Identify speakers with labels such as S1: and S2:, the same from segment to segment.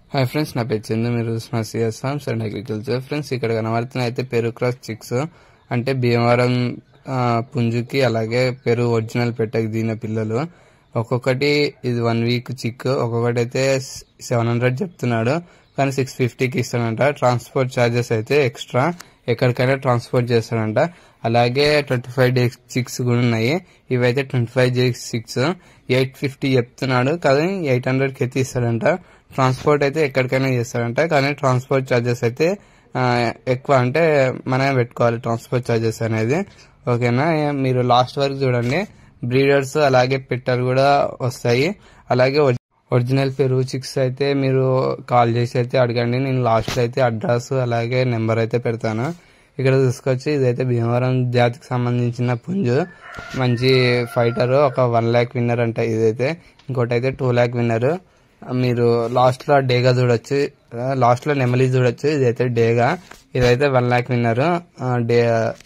S1: hi friends నా పేరు చందు మీరు చూసిన CS farms and agriculture friends ఇక్కడ కనబడుతున్న అయితే పెరుగు క్రాస్ చిక్స్ అంటే భీమవరం ఆ, పుంజుకి అలాగే పెరుగు ఒరిజినల్ పెట్టకి దిగిన పిల్లలు ఒక్కొక్కటి ఇది వన్ వీక్ చిక్ ఒక్కొక్కటి అయితే సెవెన్ హండ్రెడ్ చెప్తున్నాడు కానీ సిక్స్ ఫిఫ్టీకి ఇస్తాడంట ట్రాన్స్పోర్ట్ ఛార్జెస్ అయితే ఎక్స్ట్రా ఎక్కడికైనా ట్రాన్స్పోర్ట్ చేస్తాడంట అలాగే ట్వంటీ ఫైవ్ డేస్ చిక్స్ కూడా ఉన్నాయి ఇవైతే twenty five days six eight fifty చెప్తున్నాడు కానీ ఎయిట్ హండ్రెడ్కి అయితే ఇస్తాడంట ట్రాన్స్పోర్ట్ అయితే ఎక్కడికైనా చేస్తాడంట కానీ ట్రాన్స్పోర్ట్ ఛార్జెస్ అయితే ఆ, ఎక్కువ అంటే మనమే పెట్టుకోవాలి ట్రాన్స్పోర్ట్ ఛార్జెస్ అనేది ఓకేనా ఏ- మీరు లాస్ట్ వరకు చూడండి బ్రీడర్స్ అలాగే పెట్టలు కూడా వస్తాయి అలాగే ఒరి- ఒరిజినల్ పెరుగు చిక్స్ అయితే మీరు కాల్ చేసి అయితే అడగండి నేను లాస్ట్ అయితే అడ్రస్ అలాగే నెంబర్ అయితే పెడతాను ఇక్కడ చూసుకొచ్చి ఇదైతే భీమవరం జాతికి సంబంధించిన పుంజు మంచి ఫైటర్ ఒక వన్ ల్యాక్ విన్నర్ అంట ఇదైతే ఇంకోటి అయితే టూ ల్యాక్ విన్నర్ మీరు లాస్ట్ లో డేగా చూడొచ్చు లాస్ట్ లో నెమలి చూడొచ్చు ఇదైతే డేగా ఇదైతే వన్ ల్యాక్ విన్నర్ డే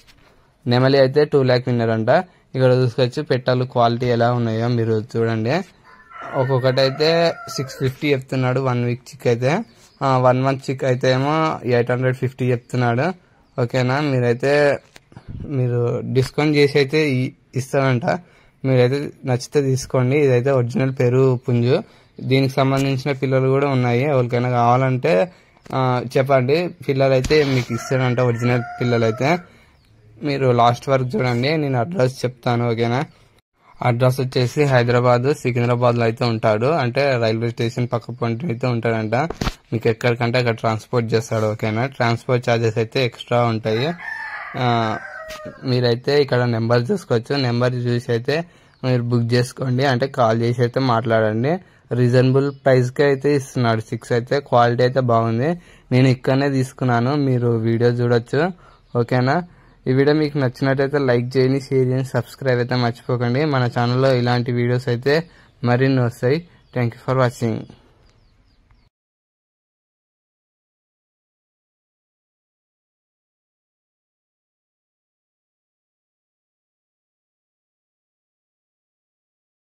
S1: నెమలి అయితే టూ ల్యాక్ విన్నర్ అంట ఇక్కడ చూసుకొచ్చి పెట్టాలు క్వాలిటీ ఎలా ఉన్నాయో మీరు చూడండి ఒక్కొక్కటి అయితే సిక్స్ ఫిఫ్టీ చెప్తున్నాడు వన్ వీక్ చిక్ అయితే వన్ మంత్ చిక్ అయితే ఏమో ఎయిట్ హండ్రెడ్ ఫిఫ్టీ చెప్తున్నాడు ఓకేనా మీరైతే మీరు డిస్కౌంట్ చేసి అయితే ఇ- ఇస్తానంట మీరైతే నచ్చితే తీసుకోండి ఇదైతే ఒరిజినల్ పెరుగు పుంజు దీనికి సంబంధించిన పిల్లలు కూడా ఉన్నాయి ఎవరికైనా కావాలంటే ఆ, చెప్పండి పిల్లలు అయితే మీకు ఇస్తానంట ఒరిజినల్ పిల్లలు అయితే మీరు లాస్ట్ వరకు చూడండి నేను అడ్రస్ చెప్తాను ఓకేనా అడ్రస్ వచ్చేసి హైదరాబాద్ సికింద్రాబాద్ లో అయితే ఉంటాడు అంటే రైల్వే స్టేషన్ పక్క పొంటి అయితే ఉంటాడంట మీకు ఎక్కడికంటే అక్కడ ట్రాన్స్పోర్ట్ చేస్తాడు ఓకేనా ట్రాన్స్పోర్ట్ ఛార్జెస్ అయితే ఎక్స్ట్రా ఉంటాయి ఆ, మీరైతే ఇక్కడ నెంబర్ చూసుకోవచ్చు నెంబర్ చూసి అయితే మీరు బుక్ చేసుకోండి అంటే కాల్ చేసి అయితే మాట్లాడండి రీజనబుల్ ప్రైస్కి అయితే ఇస్తున్నాడు సిక్స్ అయితే క్వాలిటీ అయితే బాగుంది నేను ఇక్కడనే తీసుకున్నాను మీరు వీడియో చూడొచ్చు ఓకేనా ఈ వీడియో మీకు నచ్చినట్టయితే లైక్ చేయండి షేర్ చేయండి సబ్స్క్రైబ్ అయితే మర్చిపోకండి మన ఛానల్లో ఇలాంటి వీడియోస్ అయితే మరిన్ని వస్తాయి థ్యాంక్ యూ ఫర్ వాచింగ్